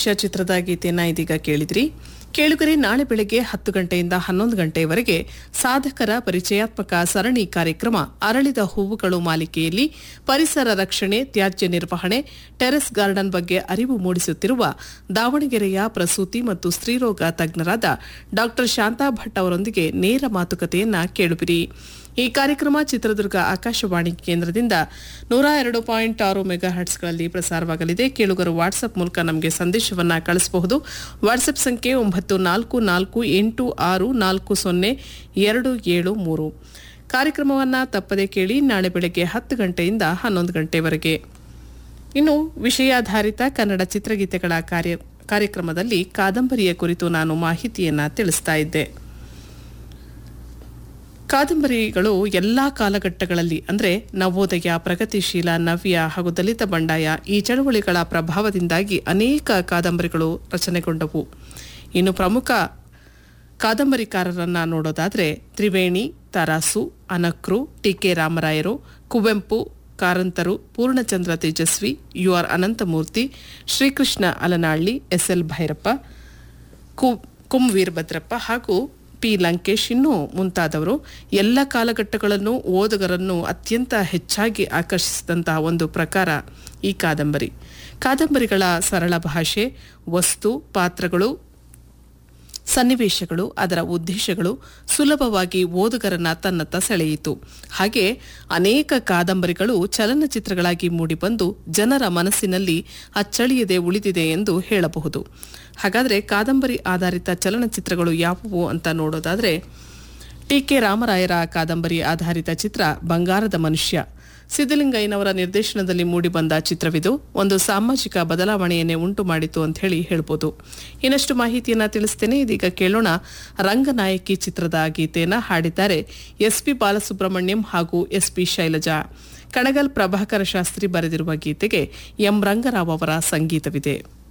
ಮನುಷ್ಯ ಚಿತ್ರದ ಗೀತೆಯನ್ನ ಇದೀಗ ಕೇಳಿದ್ರಿ ಕೇಳುಗರೆ ನಾಳೆ ಬೆಳಗ್ಗೆ ಹತ್ತು ಗಂಟೆಯಿಂದ ಹನ್ನೊಂದು ಗಂಟೆಯವರೆಗೆ ಸಾಧಕರ ಪರಿಚಯಾತ್ಮಕ ಸರಣಿ ಕಾರ್ಯಕ್ರಮ ಅರಳಿದ ಹೂವುಗಳು ಮಾಲಿಕೆಯಲ್ಲಿ ಪರಿಸರ ರಕ್ಷಣೆ ತ್ಯಾಜ್ಯ ನಿರ್ವಹಣೆ ಟೆರೆಸ್ ಗಾರ್ಡನ್ ಬಗ್ಗೆ ಅರಿವು ಮೂಡಿಸುತ್ತಿರುವ ದಾವಣಗೆರೆಯ ಪ್ರಸೂತಿ ಮತ್ತು ಸ್ತ್ರೀರೋಗ ತಜ್ಞರಾದ ಡಾ ಶಾಂತಾ ಭಟ್ ಅವರೊಂದಿಗೆ ನೇರ ಮಾತುಕತೆಯನ್ನ ಕೇಳುವಿರಿ ಈ ಕಾರ್ಯಕ್ರಮ ಚಿತ್ರದುರ್ಗ ಆಕಾಶವಾಣಿ ಕೇಂದ್ರದಿಂದ ನೂರ ಎರಡು ಪಾಯಿಂಟ್ ಆರು ಮೆಗಾ ಹರ್ಟ್ಸ್ಗಳಲ್ಲಿ ಪ್ರಸಾರವಾಗಲಿದೆ ಕೇಳುಗರು ವಾಟ್ಸ್ಆಪ್ ಮೂಲಕ ನಮಗೆ ಸಂದೇಶವನ್ನ ಕಳಿಸಬಹುದು ವಾಟ್ಸ್ಆಪ್ ಸಂಖ್ಯೆ ಒಂಬತ್ತು ನಾಲ್ಕು ನಾಲ್ಕು ಎಂಟು ಆರು ನಾಲ್ಕು ಸೊನ್ನೆ ಎರಡು ಏಳು ಮೂರು ಕಾರ್ಯಕ್ರಮವನ್ನು ತಪ್ಪದೆ ಕೇಳಿ ನಾಳೆ ಬೆಳಗ್ಗೆ ಹತ್ತು ಗಂಟೆಯಿಂದ ಹನ್ನೊಂದು ಗಂಟೆವರೆಗೆ ಇನ್ನು ವಿಷಯಾಧಾರಿತ ಕನ್ನಡ ಚಿತ್ರಗೀತೆಗಳ ಕಾರ್ಯ ಕಾರ್ಯಕ್ರಮದಲ್ಲಿ ಕಾದಂಬರಿಯ ಕುರಿತು ನಾನು ಮಾಹಿತಿಯನ್ನ ತಿಳಿಸ್ತಾ ಇದ್ದೆ ಕಾದಂಬರಿಗಳು ಎಲ್ಲಾ ಕಾಲಘಟ್ಟಗಳಲ್ಲಿ ಅಂದರೆ ನವೋದಯ ಪ್ರಗತಿಶೀಲ ನವ್ಯ ಹಾಗೂ ದಲಿತ ಬಂಡಾಯ ಈ ಚಳವಳಿಗಳ ಪ್ರಭಾವದಿಂದಾಗಿ ಅನೇಕ ಕಾದಂಬರಿಗಳು ರಚನೆಗೊಂಡವು ಇನ್ನು ಪ್ರಮುಖ ಕಾದಂಬರಿಕಾರರನ್ನ ನೋಡೋದಾದ್ರೆ ತ್ರಿವೇಣಿ ತರಾಸು ಅನಕ್ರು ಟಿ ಕೆ ರಾಮರಾಯರು ಕುವೆಂಪು ಕಾರಂತರು Poornachandra Tejaswi U R Ananthamurthy Srikrishna Alanahalli S L Bhyrappa ಕು ಕುಂ ವೀರಭದ್ರಪ್ಪ ಹಾಗೂ ಪಿ ಲಂಕೇಶ್ ಇನ್ನೂ ಮುಂತಾದವರು ಎಲ್ಲ ಕಾಲಘಟ್ಟಗಳನ್ನು ಓದುಗರನ್ನು ಅತ್ಯಂತ ಹೆಚ್ಚಾಗಿ ಆಕರ್ಷಿಸಿದಂತಹ ಒಂದು ಪ್ರಕಾರ ಈ ಕಾದಂಬರಿ ಕಾದಂಬರಿಗಳ ಸರಳ ಭಾಷೆ ವಸ್ತು ಪಾತ್ರಗಳು ಸನ್ನಿವೇಶಗಳು ಅದರ ಉದ್ದೇಶಗಳು ಸುಲಭವಾಗಿ ಓದುಗರನ್ನ ತನ್ನತ್ತ ಸೆಳೆಯಿತು ಹಾಗೆ ಅನೇಕ ಕಾದಂಬರಿಗಳು ಚಲನಚಿತ್ರಗಳಾಗಿ ಮೂಡಿಬಂದು ಜನರ ಮನಸ್ಸಿನಲ್ಲಿ ಅಚ್ಚಳಿಯದೆ ಉಳಿದಿದೆ ಎಂದು ಹೇಳಬಹುದು ಹಾಗಾದರೆ ಕಾದಂಬರಿ ಆಧಾರಿತ ಚಲನಚಿತ್ರಗಳು ಯಾವುವು ಅಂತ ನೋಡೋದಾದ್ರೆ ಟಿ ಕೆ ರಾಮರಾಯರ ಕಾದಂಬರಿ ಆಧಾರಿತ ಚಿತ್ರ ಬಂಗಾರದ ಮನುಷ್ಯ ಸಿದ್ದಲಿಂಗಯ್ಯನವರ ನಿರ್ದೇಶನದಲ್ಲಿ ಮೂಡಿಬಂದ ಚಿತ್ರವಿದು ಒಂದು ಸಾಮಾಜಿಕ ಬದಲಾವಣೆಯನ್ನೇ ಉಂಟು ಮಾಡಿತು ಅಂತ ಹೇಳಿ ಹೇಳ್ಬೋದು ಇನ್ನಷ್ಟು ಮಾಹಿತಿಯನ್ನ ತಿಳಿಸ್ತೇನೆ ಇದೀಗ ಕೇಳೋಣ ರಂಗನಾಯಕಿ ಚಿತ್ರದ ಗೀತೆಯನ್ನ ಹಾಡಿದ್ದಾರೆ ಎಸ್ ಪಿ ಬಾಲಸುಬ್ರಹ್ಮಣ್ಯಂ ಹಾಗೂ ಎಸ್ ಪಿ ಶೈಲಜಾ ಕಣಗಲ್ ಪ್ರಭಾಕರ ಶಾಸ್ತ್ರಿ ಬರೆದಿರುವ ಗೀತೆಗೆ ಎಂ ರಂಗರಾವ್ ಅವರ ಸಂಗೀತವಿದೆ